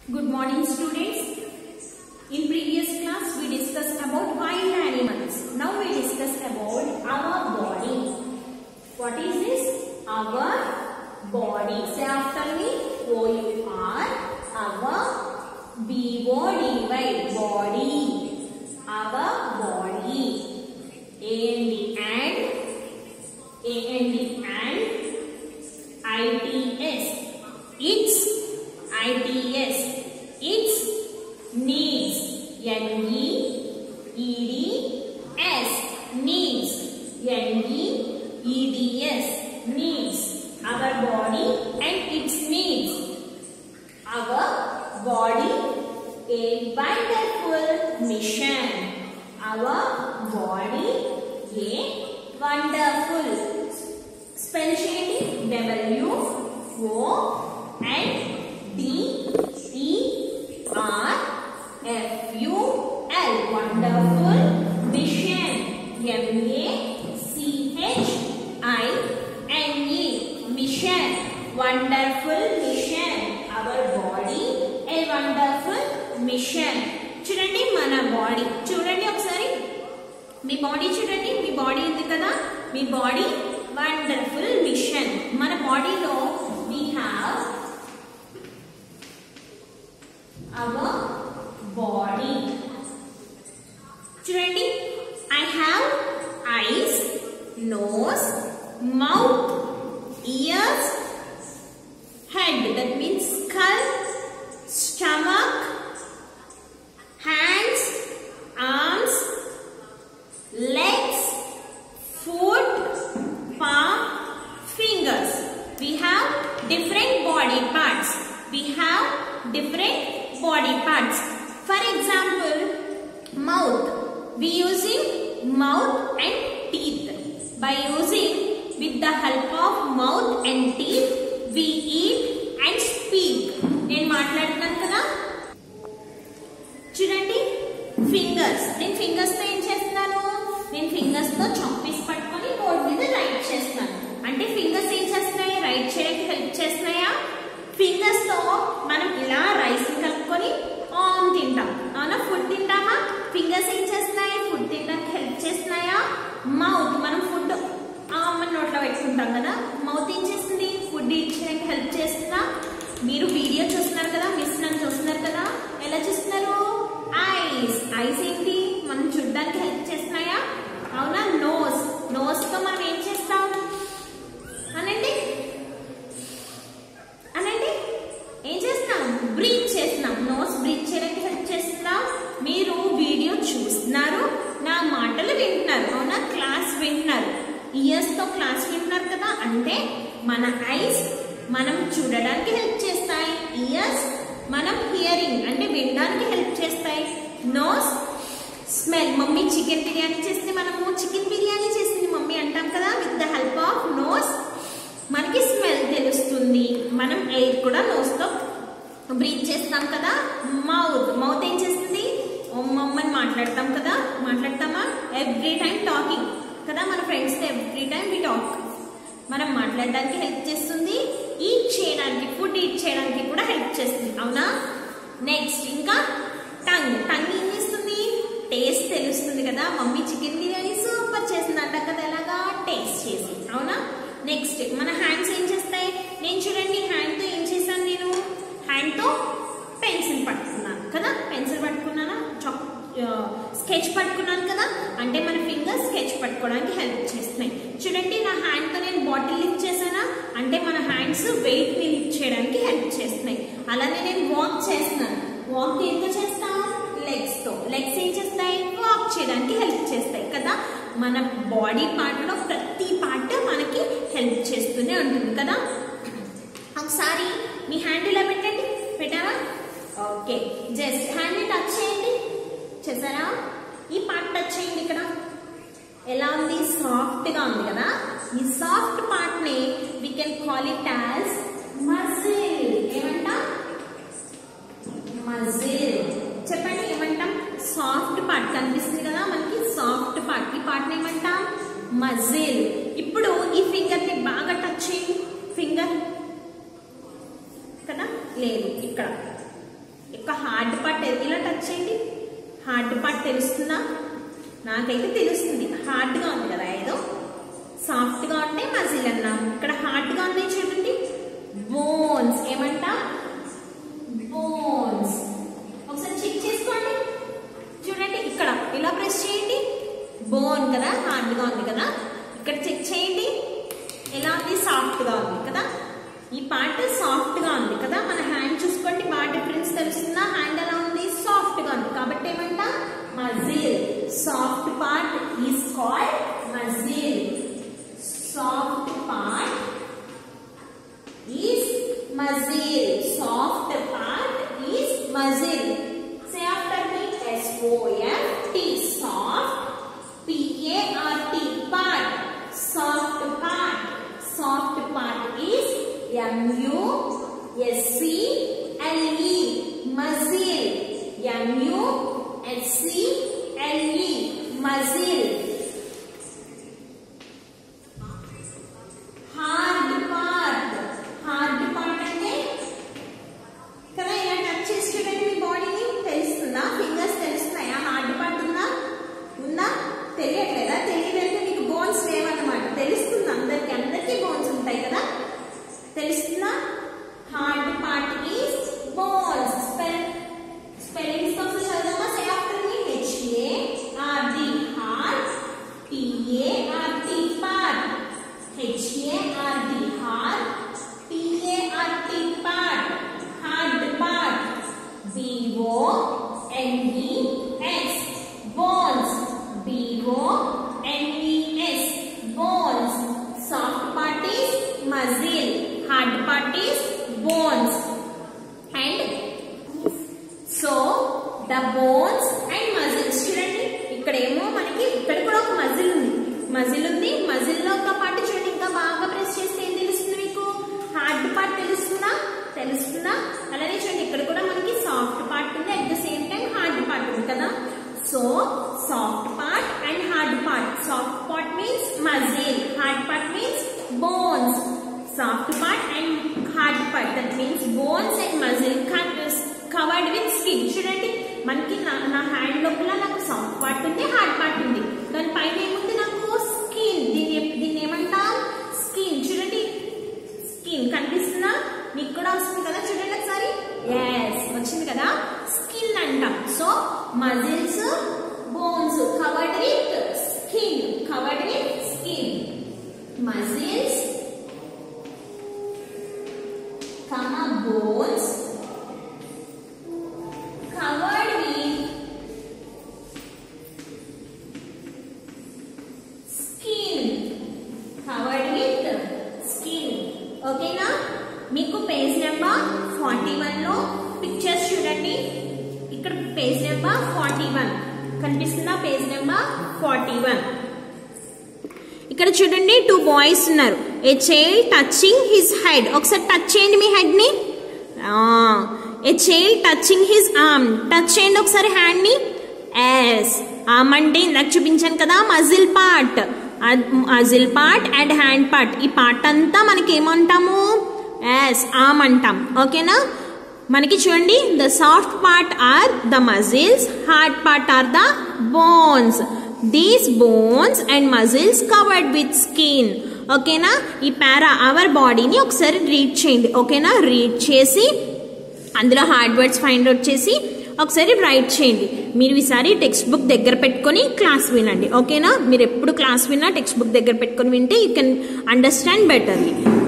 Good morning students. In previous class we discussed about wild animals. Now we discuss about our body. What is this? Our body. Say after me. O U R. Our B O D Y. Body. Our body. A N D and A N D and I T S. Its I T S. Its needs. N E E D S. Needs. N E E D S. Needs. Our body and its needs. Our body a wonderful mission. Our body a wonderful. Spell చేయండి W O N D E R F U L wonderful mission M A C H I N E mission wonderful mission our body a wonderful mission చూడండి మన body చూడండి ఒకసారి మీ body చూడండి మీ body ఉంది కదా మీ body wonderful machine మన బాడీలో we have our body చూడండి I have eyes nose mouth ears head that means skull stomach hands arms legs foot palm fingers we have different body parts we have different body parts for example mouth we using mouth and teeth by using with the help of mouth and teeth we eat and speak నేను మాట్లాడుతున్నాను కదా చూడండి fingers నేను fingers తో ఏం చేస్తున్నాను నేను fingers తో చాపీస్ పట్టుకొని బోర్డు మీద రైట్ చేస్తున్నాను అంటే ఫింగర్స్ ఏం చేస్తున్నాయి రైట్ చేయడానికి హెల్ప్ చేస్తున్నాయా ఫింగర్స్ తో మనం ఇలా రైస్ కలుపుకొని ఆమ్ తింటాం అవునా ఫుడ్ తింటామా ఫింగర్స్ ఏం చేస్తున్నాయి ఫుడ్ తినడానికి హెల్ప్ చేస్తున్నాయా మౌత్ మనం ఫుడ్ ఆమ్ అని నోట్లో పెట్టుకుంటాం కదా మౌత్ ఏం చేస్తుంది ఫుడ్ ఇచ్చడానికి హెల్ప్ చేస్తుందా మీరు వీడియో చూస్తున్నారు కదా మిస్ నన్ను చూస్తున్నారు కదా ఎలా చూస్తున్నారు ఐస్ ఐస్ ఏంటి మనం చూడడానికి హెల్ప్ చేస్తున్నాయా అవునా నోస్ నోస్ తో మనం ఏం చేస్తాం అనండి అనండి ఏం చేస్తున్నాం బ్రీత్ చేస్తున్నాం నోస్ బ్రీత్ చేయడానికి హెల్ప్ చేస్తుందా మీరు వీడియో చూస్తున్నారు నా మాటలు వింటున్నారు అవునా క్లాస్ వింటున్నారు ఇయర్స్ తో క్లాస్ వింటున్నారు కదా అంటే మన ఐస్ మనం చూడడానికి హెల్ప్ చేస్తాయి ఇయర్స్ మనం హియరింగ్ అంటే వినడానికి హెల్ప్ చేస్తాయి nose smell mummy chicken biryani చేస్తే మనము చికెన్ బిర్యానీ చేసింది మమ్మీ అంటాం కదా with the help of nose మనకి స్మెల్ తెలుస్తుంది మనం ఎయిర్ కూడా నోస్ తో బ్రీత్ చేస్తాం కదా మౌత్ మౌత్ ఏం చేస్తుంది మమ్మని మాట్లాడతాం కదా మాట్లాడతామా ఎవ్రీ టైం టాకింగ్ కదా మన friends every time we talk మనం మాట్లాడడానికి హెల్ప్ చేస్తుంది ఈట్ చేయడానికి ఫుడ్ ఈట్ చేయడానికి కూడా హెల్ప్ చేస్తుంది అవునా నెక్స్ట్ ఇంకా టంగ్ టంగ్ ఏం చేస్తుంది టేస్ట్ తెలుస్తుంది కదా మమ్మీ చికెన్ బిర్యానీ సూపర్ చేసింది అంట కదా ఎలాగా టేస్ట్ చేసి అవునా నెక్స్ట్ మన హ్యాండ్స్ ఏం చేస్తాయి నేను చూడండి హ్యాండ్ తో ఏం చేశాను నేను హ్యాండ్ తో పెన్సిల్ పట్టుకున్నాను కదా పెన్సిల్ పట్టుకున్నానా చాక్ స్కెచ్ పట్టుకున్నాను కదా అంటే మన ఫింగర్ స్కెచ్ పట్టుకోవడానికి హెల్ప్ చేస్తున్నాయి చూడండి నా హ్యాండ్ తో నేను బాటిల్ లిఫ్ట్ చేశానా అంటే మన హ్యాండ్స్ వెయిట్ ని లిఫ్ట్ చేయడానికి హెల్ప్ చేస్తున్నాయి అలానే నేను వాక్ చేస్తున్నాను వాక్ దేంతో చేస్తాం లెగ్స్ తో లెగ్స్ ఏం చేస్తాయి వాక్ చేయడానికి హెల్ప్ చేస్తాయి కదా మన బాడీ పార్ట్ లో ప్రతి పార్ట్ మనకి హెల్ప్ చేస్తూనే ఉంటుంది కదా ఒకసారి మీ హ్యాండ్ ఇలా పెట్టండి పెట్టారా ఓకే జస్ట్ హ్యాండ్ టచ్ చేయండి చేశారా ఈ పార్ట్ టచ్ చేయండి ఇక్కడ ఎలా ఉంది సాఫ్ట్ గా ఉంది కదా ఈ సాఫ్ట్ పార్ట్ ని we can call it as muscle ఏమంటాం మజిల్ చెప్పండి ఏమంటాం సాఫ్ట్ పార్ట్ కనిపిస్తుంది కదా మనకి సాఫ్ట్ పార్ట్ ఈ పార్ట్ ఏమంటాం మజిల్ ఇప్పుడు ఈ ఫింగర్ ని బాగా టచ్ చేయండి ఫింగర్ కదా లేదు ఇక్కడ ఒక హార్డ్ పార్ట్ ఇలా టచ్ చేయండి హార్డ్ పార్ట్ తెలుస్తుందా నాకైతే తెలుస్తుంది హార్డ్గా ఉంది కదా ఏదో సాఫ్ట్గా ఉంటే మజిల్ అన్నాం ఇక్కడ హార్డ్గా ఉన్నాయి చూడండి బోన్స్ ఏమంట బోన్స్ ఒకసారి చెక్ చేసుకోండి చూడండి ఇక్కడ ఇలా ప్రెస్ చేయండి బోన్ కదా హార్డ్గా ఉంది కదా ఇక్కడ చెక్ చేయండి ఎలా ఉంది సాఫ్ట్గా ఉంది కదా ఈ పార్ట్ సాఫ్ట్గా ఉంది కదా మన హ్యాండ్ చూసుకోండి బాగా డిఫరెన్స్ తెలుస్తుందా హ్యాండ్ ఎలా ఉంది సాఫ్ట్గా ఉంది కాబట్టి ఏమంట muscle soft part is called muscle soft part is muscle soft part is muscle say after me S O F T soft P A R T part soft part soft part is M U S C L E muscle M U S C L E muscle hard part hard part అంటే కదా ఇలా touch చేసి చూడండి మీ బాడీని తెలుస్తుందా fingers తెలుస్తున్నాయా hard part ఉందా ఉందా తెలియట్లేదా తెలియదంటే మీకు బోన్స్ లేవన్నమాట తెలుస్తుంది అందరికి అందరికీ బోన్స్ ఉంటాయి కదా తెలుస్తుందా hard part is bones spell spellings కోసం చదువుదామా say after me H A R D hard P A R T part H A R D hard P A R T part hard part B O N E S bones B O N E S bones soft part is muscle hard part is bones and so the bones and muscles చూడండి ఇక్కడ ఏమో మనకి ఇక్కడ కూడా ఒక muscle ఉంది muscle ఉంది muscle లో ఒక పార్ట్ చూడండి ఇంకా బాగా ప్రెస్ చేస్తే ఏం తెలుస్తుంది మీకు హార్డ్ పార్ట్ తెలుస్తుందా తెలుస్తుందా అలానే చూడండి ఇక్కడ కూడా మనకి సాఫ్ట్ పార్ట్ ఉంది at the same time hard part ఉంది కదా so soft part and hard part soft part means muscle hard part means bones soft part and hard part that means bones and muscle covered with skin చూడండి మనకి నా నా hand లోపల నాకు soft part ఉంది hard part ఉంది దాని పైన ఏముంది నాకు స్కిన్ దీన్ని దీన్ని ఏమంటాం స్కిన్ చూడండి స్కిన్ కనిపిస్తుందా మీకు కూడా వస్తుంది కదా చూడండి ఒకసారి ఎస్ వచ్చింది కదా స్కిన్ అంటాం so muscles bones covered with skin covered with skin muscles comma bones covered with skin covered with skin ఓకేనా మీకు పేజ్ నెంబర్ ఫార్టీ వన్ లో పిక్చర్స్ చూడండి ఇక్కడ పేజ్ నెంబర్ ఫార్టీ వన్ కనిపిస్తుందా పేజ్ నెంబర్ ఫార్టీ వన్ ఇక్కడ చూడండి two boys ఉన్నారు a child touching his head ఒకసారి టచ్ చేయండి మీ హెడ్ ని a child touching his arm touch చేయండి ఒకసారి హ్యాండ్ ని ఎస్ ఆర్మ్ అంటే ఇందాక చూపించాను కదా muscle part muscle part and hand part ఈ పార్ట్ అంతా మనకి ఏమంటాము ఎస్ ఆర్మ్ అంటాం ఓకేనా మనకి చూడండి the soft part are the muscles hard part are the bones these bones and muscles covered with skin ఓకేనా ఈ పారా అవర్ బాడీని ఒకసారి రీడ్ చేయండి ఓకేనా రీడ్ చేసి అందులో హార్డ్ వర్డ్స్ ఫైండ్ అవుట్ చేసి ఒకసారి రైట్ చేయండి మీరు ఈసారి టెక్స్ట్ బుక్ దగ్గర పెట్టుకొని క్లాస్ వినండి ఓకేనా మీరు ఎప్పుడు క్లాస్ విన్నా టెక్స్ట్ బుక్ దగ్గర పెట్టుకొని వింటే యూ కెన్ అండర్స్టాండ్ బెటర్లీ